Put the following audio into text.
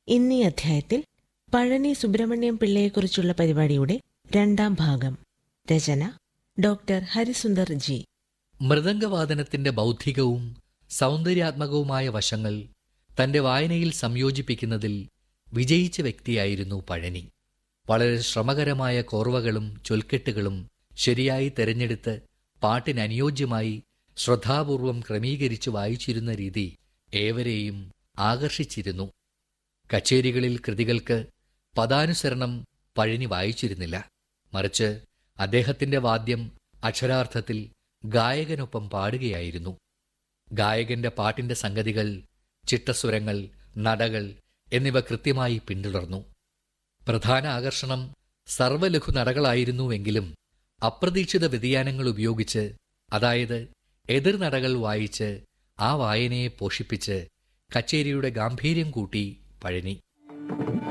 ഇന്നീ അധ്യായത്തിൽ പഴനി സുബ്രഹ്മണ്യം പിള്ളയെക്കുറിച്ചുള്ള പരിപാടിയുടെ രണ്ടാം ഭാഗം രചന ഡോക്ടർ ഹരിസുന്ദർ ജി മൃദംഗവാദനത്തിന്റെ ബൗദ്ധികവും സൗന്ദര്യാത്മകവുമായ വശങ്ങൾ തന്റെ വായനയിൽ സംയോജിപ്പിക്കുന്നതിൽ വിജയിച്ച വ്യക്തിയായിരുന്നു പഴനി വളരെ ശ്രമകരമായ കോർവകളും ചൊൽക്കെട്ടുകളും ശരിയായി തെരഞ്ഞെടുത്ത് പാട്ടിനനുയോജ്യമായി ശ്രദ്ധാപൂർവം ക്രമീകരിച്ച് വായിച്ചിരുന്ന രീതി ഏവരെയും ആകർഷിച്ചിരുന്നു കച്ചേരികളിൽ കൃതികൾക്ക് പദാനുസരണം പഴനി വായിച്ചിരുന്നില്ല മറിച്ച് അദ്ദേഹത്തിന്റെ വാദ്യം അക്ഷരാർത്ഥത്തിൽ ഗായകനൊപ്പം പാടുകയായിരുന്നു ഗായകന്റെ പാട്ടിന്റെ സംഗതികൾ ചിട്ടസ്വരങ്ങൾ നടകൾ എന്നിവ കൃത്യമായി പിന്തുടർന്നു പ്രധാന ആകർഷണം സർവ്വലഘു നടകളായിരുന്നുവെങ്കിലും അപ്രതീക്ഷിത വ്യതിയാനങ്ങൾ ഉപയോഗിച്ച് അതായത് എതിർനടകൾ വായിച്ച് ആ വായനയെ പോഷിപ്പിച്ച് കച്ചേരിയുടെ ഗാംഭീര്യം കൂട്ടി പഴനി